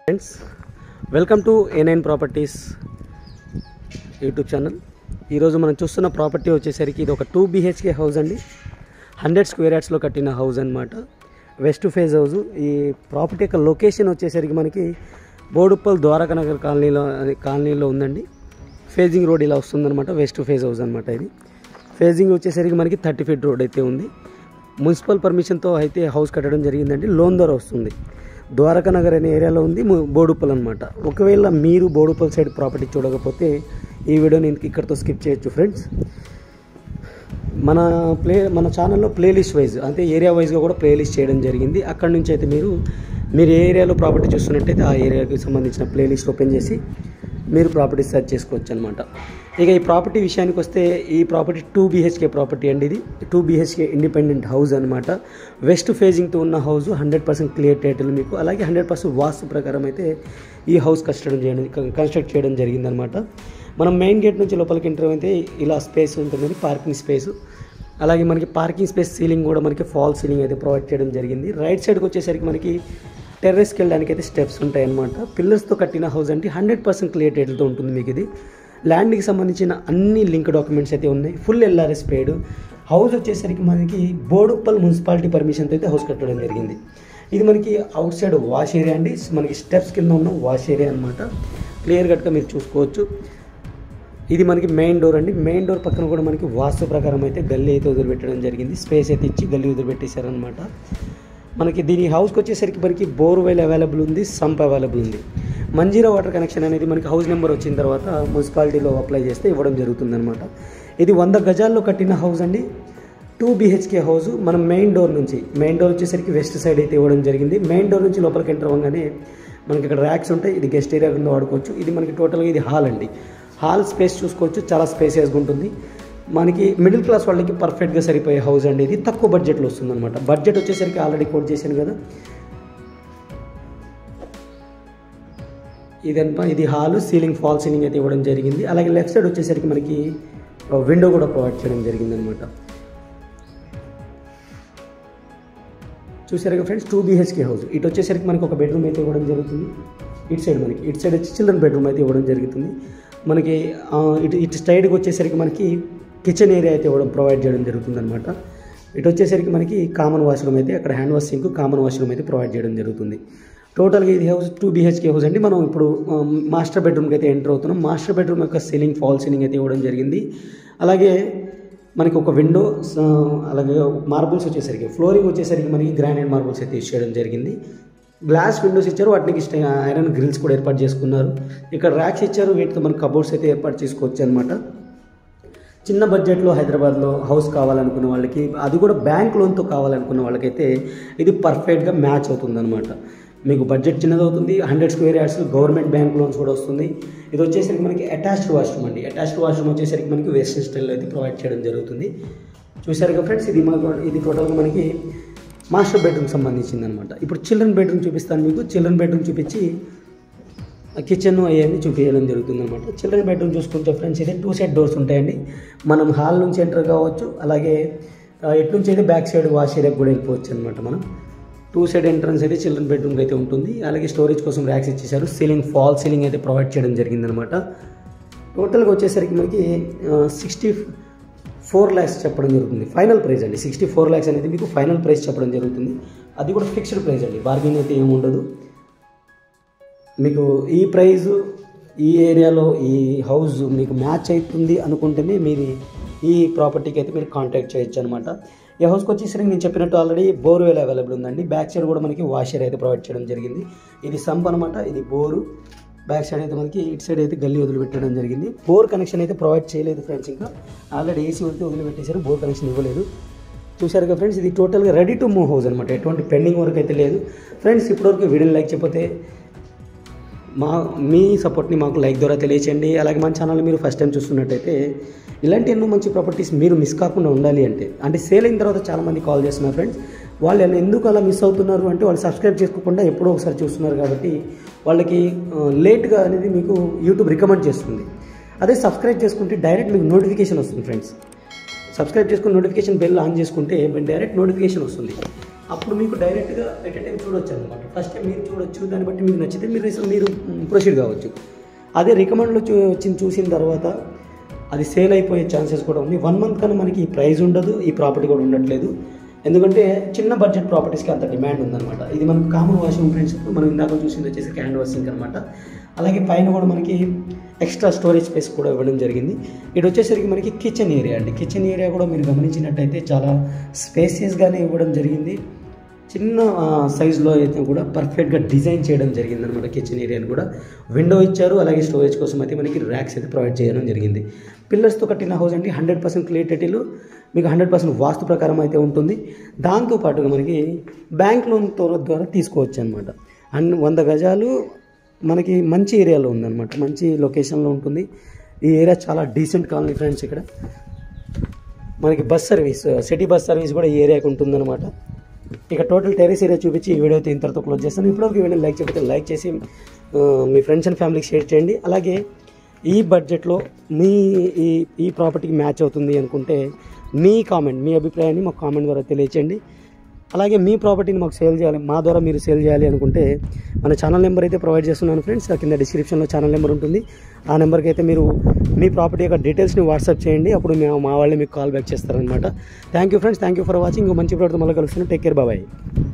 friends welcome to A nine properties YouTube channel ఈరోజు మనం చూస్తున్న ప్రాపర్టీ వచ్చేసరికి ఇది ఒక టూ బీహెచ్కే హౌస్ అండి హండ్రెడ్ స్క్వేర్ యార్డ్స్లో కట్టిన హౌస్ అనమాట వెస్ట్ ఫేజ్ హౌస్ ఈ ప్రాపర్టీ యొక్క లొకేషన్ వచ్చేసరికి మనకి బోడుప్పల్ ద్వారకా నగర్ కాలనీలో అది కాలనీలో ఉందండి ఫేజింగ్ రోడ్ ఇలా వస్తుందన్నమాట వెస్ట్ ఫేజ్ హౌస్ అనమాట ఇది ఫేజింగ్ వచ్చేసరికి మనకి థర్టీ ఫీట్ రోడ్ అయితే ఉంది మున్సిపల్ పర్మిషన్తో అయితే హౌస్ కట్టడం జరిగిందండి లోన్ ద్వారా వస్తుంది ద్వారకా నగర్ అనే ఏరియాలో ఉంది ము- బోడుప్పల్ అనమాట ఒకవేళ మీరు బోడుప్పల్ సైడ్ ప్రాపర్టీ చూడకపోతే ఈ వీడియో నేను ఇక్కడితో స్కిప్ చేయొచ్చు ఫ్రెండ్స్ మన ప్లే మన ఛానల్లో ప్లేలిస్ట్ వైజ్ అంటే ఏరియా వైజ్గా కూడా ప్లేలిస్ట్ చేయడం జరిగింది అక్కడ నుంచి అయితే మీరు మీరు ఏ ఏరియాలో ప్రాపర్టీ చూస్తున్నట్టయితే ఆ ఏరియాకి సంబంధించిన ప్లేలిస్ట్ ఓపెన్ చేసి మీరు ప్రాపర్టీ సెర్చ్ చేసుకోవచ్చు అనమాట ఇక ఈ ప్రాపర్టీ విషయానికి వస్తే ఈ ప్రాపర్టీ టూ బీహెచ్కే ప్రాపర్టీ అండి ఇది టూ బీహెచ్కే ఇండిపెండెంట్ హౌస్ అనమాట వెస్ట్ ఫేజింగ్తో ఉన్న house hundred percent clear title మీకు అలాగే హండ్రెడ్ పర్సెంట్ వాస్తు ప్రకారం అయితే ఈ హౌస్ కన్స్ట్రక్ట్ చేయడం కన్స్ట్రక్ట్ చేయడం జరిగిందనమాట మనం మెయిన్ గేట్ నుంచి లోపలికి ఎంటర్ అయితే ఇలా స్పేస్ ఉంటుందని పార్కింగ్ స్పేస్ అలాగే మనకి పార్కింగ్ స్పేస్ సీలింగ్ కూడా మనకి ఫాల్ సీలింగ్ అయితే ప్రొవైడ్ చేయడం జరిగింది రైట్ సైడ్కి వచ్చేసరికి మనకి టెర్రస్కి వెళ్ళడానికి అయితే స్టెప్స్ ఉంటాయి అనమాట పిల్లర్స్తో కట్టిన హౌస్ అంటే హండ్రెడ్ పర్సెంట్ క్లియర్ టైటిల్తో ఉంటుంది మీకు ఇది ల్యాండ్కి సంబంధించిన అన్ని లింక్ డాక్యుమెంట్స్ అయితే ఉన్నాయి ఫుల్ ఎల్ఆర్ఎస్ పేడ్ హౌస్ వచ్చేసరికి మనకి బోడుప్పల్ మున్సిపాలిటీ పర్మిషన్తో అయితే హౌస్ కట్టడం జరిగింది ఇది మనకి అవుట్ సైడ్ వాష్ ఏరియా అండి మనకి స్టెప్స్ కింద ఉన్న వాష్ ఏరియా అనమాట క్లియర్ కట్గా మీరు చూసుకోవచ్చు ఇది మనకి మెయిన్ డోర్ అండి మెయిన్ డోర్ పక్కన కూడా మనకి వాస్తు ప్రకారం అయితే గల్లీ అయితే వదిలిపెట్టడం జరిగింది స్పేస్ అయితే ఇచ్చి గల్లీ వదిలిపెట్టేశారనమాట మనకి దీని హౌస్కి వచ్చేసరికి మనకి బోర్వెల్ అవైలబుల్ ఉంది సంప్ అవైలబుల్ ఉంది మంజీరా వాటర్ కనెక్షన్ అనేది మనకి హౌస్ నెంబర్ వచ్చిన తర్వాత మున్సిపాలిటీలో అప్లై చేస్తే ఇవ్వడం జరుగుతుందన్నమాట ఇది వంద గజాల్లో కట్టిన హౌస్ అండి టూ బీహెచ్కే హౌస్ మనం మెయిన్ డోర్ నుంచి మెయిన్ డోర్ వచ్చేసరికి వెస్ట్ సైడ్ అయితే ఇవ్వడం జరిగింది మెయిన్ డోర్ నుంచి లోపలికి ఎంటర్ అవ్వగానే మనకి ఇక్కడ ర్యాక్స్ ఉంటాయి ఇది గెస్ట్ ఏరియా కింద వాడుకోవచ్చు ఇది మనకి టోటల్గా ఇది హాల్ అండి హాల్ స్పేస్ చూసుకోవచ్చు చాలా స్పేసియస్గా ఉంటుంది మనకి మిడిల్ క్లాస్ వాళ్ళకి పర్ఫెక్ట్గా సరిపోయే హౌస్ అండి ఇది తక్కువ బడ్జెట్లో వస్తుంది అనమాట బడ్జెట్ వచ్చేసరికి ఆల్రెడీ కోట్ చేశాను కదా ఇదంతా ఇది హాల్ సీలింగ్ ఫాల్ సీలింగ్ అయితే ఇవ్వడం జరిగింది అలాగే లెఫ్ట్ సైడ్ వచ్చేసరికి మనకి విండో కూడా ప్రొవైడ్ చేయడం జరిగింది అనమాట చూసారుగా ఫ్రెండ్స్ టూ బీహెచ్కే హౌస్ ఇటు వచ్చేసరికి మనకి ఒక బెడ్రూమ్ అయితే ఇవ్వడం జరుగుతుంది ఇటు సైడ్ మనకి ఇటు సైడ్ వచ్చి చిల్డ్రన్ బెడ్రూమ్ అయితే ఇవ్వడం జరుగుతుంది మనకి ఆ, ఇటు ఇటు సైడ్కి వచ్చేసరికి మనకి కిచెన్ ఏరియా అయితే ఇవ్వడం ప్రొవైడ్ చేయడం జరుగుతుంది అనమాట ఇటు వచ్చేసరికి మనకి కామన్ వాష్రూమ్ అయితే అక్కడ hand wash sink common washroom అయితే ప్రొవైడ్ చేయడం జరుగుతుంది టోటల్గా ఇది హౌస్ టూ బీహెచ్కే హౌస్ అండి మనం ఇప్పుడు ఆ, మాస్టర్ బెడ్రూమ్కి అయితే ఎంటర్ అవుతున్నాం మాస్టర్ బెడ్రూమ్ యొక్క సీలింగ్ ఫాల్ సీలింగ్ అయితే ఇవ్వడం జరిగింది అలాగే మనకి ఒక విండో స- అలాగే మార్బుల్స్ వచ్చేసరికి ఫ్లోరింగ్ వచ్చేసరికి మనకి గ్రానైట్ మార్బుల్స్ అయితే యూస్ చేయడం జరిగింది గ్లాస్ విండోస్ ఇచ్చారు వాటికి ఇష్ట ఐరన్ గ్రిల్స్ కూడా ఏర్పాటు చేసుకున్నారు ఇక్కడ ర్యాక్స్ ఇచ్చారు వీటితో మనకి కబోర్డ్స్ అయితే ఏర్పాటు చేసుకోవచ్చు అనమాట చిన్న బడ్జెట్లో హైదరాబాద్లో హౌస్ కావాలనుకున్న వాళ్ళకి అది కూడా బ్యాంక్ లోన్తో కావాలనుకున్న వాళ్ళకైతే ఇది పర్ఫెక్ట్గా మ్యాచ్ అవుతుంది మీకు బడ్జెట్ చిన్నది అవుతుంది hundred square yards government bank loans కూడా వస్తుంది ఇది వచ్చేసరికి మనకి అటాచ్డ్ వాష్రూమ్ అండి అటాచ్డ్ వాష్రూమ్ వచ్చేసరికి మనకి వెస్టర్న్ స్టైల్లో అయితే ప్రొవైడ్ చేయడం జరుగుతుంది చూసారుగా ఫ్రెండ్స్ ఇది మనకు ఇది టోటల్గా మనకి మాస్టర్ బెడ్రూమ్ సంబంధించింది అనమాట ఇప్పుడు చిల్డ్రన్ బెడ్రూమ్ చూపిస్తాను మీకు చిల్డ్రన్ బెడ్రూమ్ చూపించి కిచెన్ అవన్నీ చూపించడం జరుగుతుంది అనమాట చిల్డ్రన్ బెడ్రూమ్ చూసుకుంటే ఫ్రెండ్స్ ఇది టూ సైడ్ డోర్స్ ఉంటాయండి మనం హాల్ నుంచి ఎంటర్ కావచ్చు అలాగే ఆ, ఎటు నుంచి అయితే బ్యాక్ సైడ్ వాష్ ఏరియాకి కూడా వెళ్ళిపోవచ్చు అనమాట మనం టూ సైడ్ ఎంట్రన్స్ అయితే చిల్డ్రన్ బెడ్రూమ్కి అయితే ఉంటుంది అలాగే స్టోరేజ్ కోసం ర్యాక్స్ ఇచ్చేసారు సీలింగ్ ఫాల్ సీలింగ్ అయితే ప్రొవైడ్ చేయడం జరిగిందనమాట టోటల్గా వచ్చేసరికి మనకి సిక్స్టీ ఫోర్ ల్యాక్స్ చెప్పడం జరుగుతుంది ఫైనల్ ప్రైస్ అండి సిక్స్టీ ఫోర్ ల్యాక్స్ అనేది మీకు ఫైనల్ ప్రైస్ చెప్పడం జరుగుతుంది అది కూడా ఫిక్స్డ్ ప్రైస్ అండి బార్గెన్ అయితే ఏమి ఉండదు మీకు ఈ ప్రైజ్ ఈ ఏరియాలో ఈ హౌస్ మీకు మ్యాచ్ అవుతుంది అనుకుంటేనే మీరు ఈ ప్రాపర్టీకి అయితే మీరు కాంటాక్ట్ చేయొచ్చు అనమాట ఈ హౌస్కి వచ్చేసరికి నేను చెప్పినట్టు ఆల్రెడీ బోర్వెల్ అవైలబుల్ ఉందండి బ్యాక్ సైడ్ కూడా మనకి వాషర్ అయితే ప్రొవైడ్ చేయడం జరిగింది ఇది సంప్ అనమాట ఇది బోరు బ్యాక్ సైడ్ అయితే మనకి ఇటు సైడ్ అయితే గల్లీ వదిలిపెట్టడం జరిగింది బోర్ కనెక్షన్ అయితే ప్రొవైడ్ చేయలేదు ఫ్రెండ్స్ ఇంకా ఆల్రెడీ ఏసీ వదిలితే వదిలిపెట్టేశారు బోర్ కనెక్షన్ ఇవ్వలేదు చూశారుగా ఫ్రెండ్స్ ఇది టోటల్గా రెడీ టు మూవ్ హౌస్ అనమాట ఎటువంటి పెండింగ్ వర్క్ అయితే లేదు ఫ్రెండ్స్ ఇప్పటివరకు వీడియోని లైక్ చెప్పితే మా మీ సపోర్ట్ని మాకు లైక్ ద్వారా తెలియచేయండి అలాగే మన ఛానల్ మీరు ఫస్ట్ టైం చూస్తున్నట్టయితే ఇలాంటి ఎన్నో మంచి ప్రాపర్టీస్ మీరు మిస్ కాకుండా ఉండాలి అంటే అంటే సేల్ అయిన తర్వాత చాలామంది కాల్ చేస్తున్నారు ఫ్రెండ్స్ వాళ్ళు ఎలా- ఎందుకు అలా మిస్ అవుతున్నారు అంటే వాళ్ళు సబ్స్క్రైబ్ చేసుకోకుండా ఎప్పుడో ఒకసారి చూస్తున్నారు కాబట్టి వాళ్ళకి లేట్గా అనేది మీకు యూట్యూబ్ రికమెండ్ చేస్తుంది అదే సబ్స్క్రైబ్ చేసుకుంటే డైరెక్ట్ మీకు నోటిఫికేషన్ వస్తుంది ఫ్రెండ్స్ సబ్స్క్రైబ్ చేసుకుని నోటిఫికేషన్ బెల్ ఆన్ చేసుకుంటే డైరెక్ట్ నోటిఫికేషన్ వస్తుంది అప్పుడు మీకు డైరెక్ట్గా ఎట్ టైం చూడొచ్చు అనమాట ఫస్ట్ టైం మీరు చూడొచ్చు దాన్ని బట్టి మీకు నచ్చితే మీరు అసలు మీరు ప్రొసీడ్ కావచ్చు అదే రికమెండ్లో చూ వచ్చింది చూసిన తర్వాత అది సేల్ అయిపోయే ఛాన్సెస్ కూడా ఉంది వన్ మంత్ కన్నా మనకి ఈ ప్రైస్ ఉండదు ఈ ప్రాపర్టీ కూడా ఉండట్లేదు ఎందుకంటే చిన్న బడ్జెట్ ప్రాపర్టీస్కి అంత డిమాండ్ ఉందన్నమాట ఇది మనకు కామన్ వాషింగ్ ప్రిన్సిపల్ మనం ఇందాక చూసింది వచ్చేసి హ్యాండ్ వాషింగ్ అనమాట అలాగే పైన కూడా మనకి ఎక్స్ట్రా స్టోరేజ్ స్పేస్ కూడా ఇవ్వడం జరిగింది ఇటు వచ్చేసరికి మనకి కిచెన్ ఏరియా అండి కిచెన్ ఏరియా కూడా మీరు గమనించినట్టయితే చాలా స్పేసియస్గానే ఇవ్వడం జరిగింది చిన్న సైజులో అయితే కూడా పర్ఫెక్ట్గా డిజైన్ చేయడం జరిగింది అనమాట కిచెన్ ఏరియాని కూడా విండో ఇచ్చారు అలాగే స్టోరేజ్ కోసం అయితే మనకి ర్యాక్స్ అయితే ప్రొవైడ్ చేయడం జరిగింది పిల్లర్స్తో కట్టిన హౌస్ అండి హండ్రెడ్ పర్సెంట్ క్లియరిటీలు మీకు హండ్రెడ్ పర్సెంట్ వాస్తు ప్రకారం అయితే ఉంటుంది దాంతోపాటుగా మనకి బ్యాంక్ లోన్ ద్వారా తీసుకోవచ్చు అనమాట అండ్ వంద గజాలు మనకి మంచి ఏరియాలో ఉందన్నమాట మంచి లొకేషన్లో ఉంటుంది ఈ ఏరియా చాలా డీసెంట్ కాలనీ ఫ్రెండ్స్ ఇక్కడ మనకి bus service city bus service కూడా ఈ ఏరియాకి ఉంటుందన్నమాట ఇక టోటల్ టెరెస్ ఏరియా చూపించి ఈ వీడియో అయితే ఇంతటితో క్లోజ్ చేస్తాను ఇప్పటివరకు ఈ వీడియో లైక్ చేయకపోతే లైక్ చేసి ఆ, మీ ఫ్రెండ్స్ అండ్ ఫ్యామిలీకి షేర్ చేయండి అలాగే ఈ బడ్జెట్లో మీ ఈ ఈ ప్రాపర్టీకి మ్యాచ్ అవుతుంది అనుకుంటే మీ కామెంట్ మీ అభిప్రాయాన్ని మాకు కామెంట్ ద్వారా తెలియచేయండి అలాగే మీ ప్రాపర్టీని మాకు సేల్ చేయాలి మా ద్వారా మీరు సేల్ చేయాలి అనుకుంటే మన ఛానల్ నెంబర్ అయితే ప్రొవైడ్ చేస్తున్నాను ఫ్రెండ్స్ కింద డిస్క్రిప్షన్లో ఛానల్ నెంబర్ ఉంటుంది ఆ నెంబర్కి అయితే మీరు మీ ప్రాపర్టీ యొక్క డీటెయిల్స్ని వాట్సాప్ చేయండి అప్పుడు మేము మా వాళ్ళే మీకు కాల్ బ్యాక్ చేస్తారనమాట thank you friends thank you for watching ఇంకో మంచి ప్రాడక్ట్ మళ్ళీ కలుస్తున్నాను టేక్ కేర్ బాబాయ్